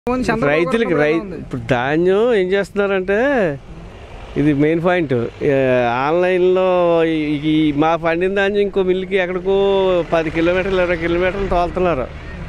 ఉంది, చంద్రబాబు రైతులకి గారు రై ఉంది. ఇప్పుడు ధాన్యం ఏం చేస్తున్నారంటే ఇది మెయిన్ పాయింట్ ఏ, ఆన్లైన్లో ఈ- ఈ మా పండిన ధాన్యం ఇంకో మిల్లుకి ఎక్కడికో పది కిలోమీటర్లు ఇరవై కిలోమీటర్లు తోలుతున్నారు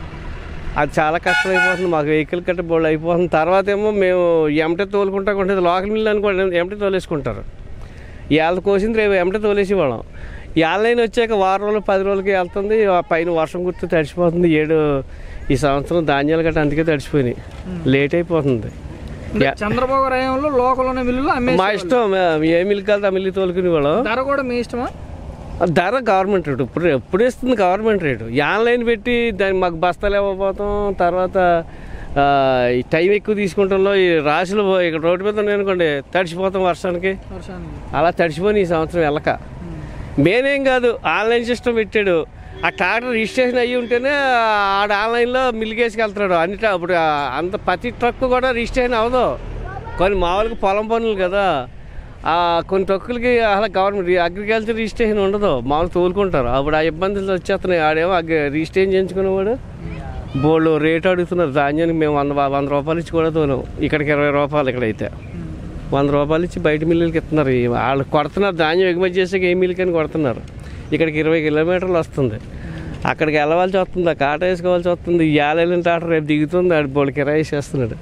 అది చాలా కష్టం అయిపోతుంది మాకు వెహికల్ కట్ట బోల్డ్ అయిపోతుంది తర్వాత ఏమో మేము ఎమటే తోలుకుంటా ఉంటుంది లోకల్ మిల్లు అనుకోండి ఎమటే తోలేసుకుంటారు ఇవాళ కోసింది రేపు ఎమటే తోలేసి వాళ్ళం ఈ ఆన్లైన్ వచ్చాక వారం రోజులు పది రోజులకి వెళ్తుంది ఆ పైన వర్షం గుర్తు తడిచిపోతుంది ఏడు ఈ సంవత్సరం ధాన్యాలు గట్ట అందుకే తడిచిపోయినాయి లేట్ అయిపోతుంది అంటే చంద్రబాబు రాయంలో లోకల్ ఉన్న మిల్లులు మా అమ్మేసి ఇష్టం మే- ఏ మిల్లు కలితే ఆ మిల్లు తోలుకునే వాళ్ళం ధర కూడా మీ ఇష్టమా ఆ ధర గవర్నమెంట్ రేటు ఇప్పుడు ఎప్పుడు ఇస్తుంది గవర్నమెంట్ రేటు ఈ ఆన్లైన్ పెట్టి దాన్ని మాకు బస్తాలు ఇవ్వబోతాం తర్వాత ఆ, ఈ టైం ఎక్కువ తీసుకుంటాంలో ఈ రాశులు పో- ఇక్కడ రోడ్డు మీద ఉన్నాయి అనుకోండి తడిచిపోతాం వర్షానికి వర్షానికి అలా తడిచిపోయి ఈ సంవత్సరం వెళ్ళక మేనేం కాదు ఆన్లైన్ సిస్టమ్ పెట్టాడు ఆ ట్రాక్టర్ రిజిస్ట్రేషన్ అయ్యి ఉంటేనే ఆడ ఆన్లైన్లో మిల్లికేసుకు వెళ్తున్నాడు అన్ని ట్ర- ఇప్పుడు ఆ అంత ప్రతి ట్రక్ కూడా రిజిస్ట్రేషన్ అవ్వదు కొన్ని మామూలుగా పొలం పనులు కదా ఆ కొన్ని ట్రక్కులకి అలా గవర్నమెంట్ అగ్రికల్చర్ రిజిస్ట్రేషన్ ఉండదు మామూలు తోలుకుంటారు అప్పుడు ఆ ఇబ్బందులు వచ్చేస్తున్నాయి ఆడేమో అగ్రి రిజిస్ట్రేషన్ చేయించుకునేవాడు బోళ్ళు రేట్ అడుగుతున్నారు ధాన్యానికి మేము వంద వంద రూపాయలు ఇచ్చి కూడా తోలం ఇక్కడికి ఇరవై రూపాయలు ఇక్కడైతే వంద రూపాయలు ఇచ్చి బయట మిల్లులకి ఇస్తున్నారు ఈ వాళ్ళు కొడుతున్నారు ధాన్యం ఎగుమతి చేసాక ఏ మిల్లుకి అని కొడుతున్నారు ఇక్కడికి ఇరవై కిలోమీటర్లు వస్తుంది అక్కడికి వెళ్ళవలసి వస్తుంది ఆ కాట వేసుకోవాల్సి వస్తుంది ఈ వెళ్ళిన టాటర్ రేపు దిగుతుంది ఆడు బోళ్ళు కిరాయి చేస్తున్నాడు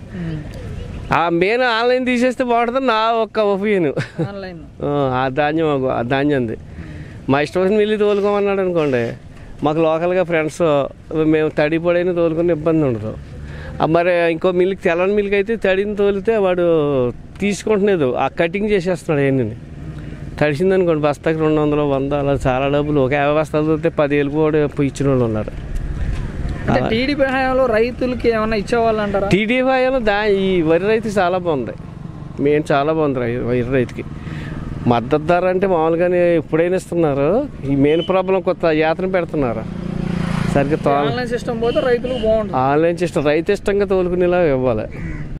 ఆ మెయిన్ ఆన్లైన్ తీసేస్తే బాగుంటుంది నా ఒక్క ఒపీనియన్ ఆన్లైన్ ఆ ధాన్యం ఆ ధాన్యంది మా ఇష్టం వచ్చిన మిల్లు తోలుకోమన్నాడు అనుకోండి మాకు లోకల్గా ఫ్రెండ్స్ మేము తడి పొడైన తోలుకునే ఇబ్బంది ఉండదు ఆ మరి ఇంకో మిల్లుకి తెల్లని మిల్లుకి అయితే తడిని తోలితే వాడు తీసుకుంటులేదు ఆ కటింగ్ చేసేస్తున్నాడు ఏంటని తడిసింది అనుకోండి బస్తాకి రెండు వందలు వంద అలా చాలా డబ్బులు ఒక యాభై బస్తాలు తోలితే పదివేలు కూడా ఇచ్చిన వాళ్ళు ఉన్నారు అంటే టీడీపీ హయాంలో రైతులకి ఏమైనా ఇచ్చేవాళ్ళు అంటారా టీడీపీ దా ఈ వరి రైతు చాలా బాగుంది మేము చాలా బాగుంది రై- వరి రైతుకి మద్దతు ధర అంటే మామూలుగానే ఎప్పుడైనా ఇస్తున్నారు ఈ మెయిన్ ప్రాబ్లం కొత్త యాత్ర పెడుతున్నారు సరిగ్గా తో ఆన్లైన్ సిస్టమ్ పోతే రైతులకు బాగుంటుంది ఆన్లైన్ సిస్టమ్ రైతు ఇష్టంగా తోలుకునేలా ఇవ్వాలి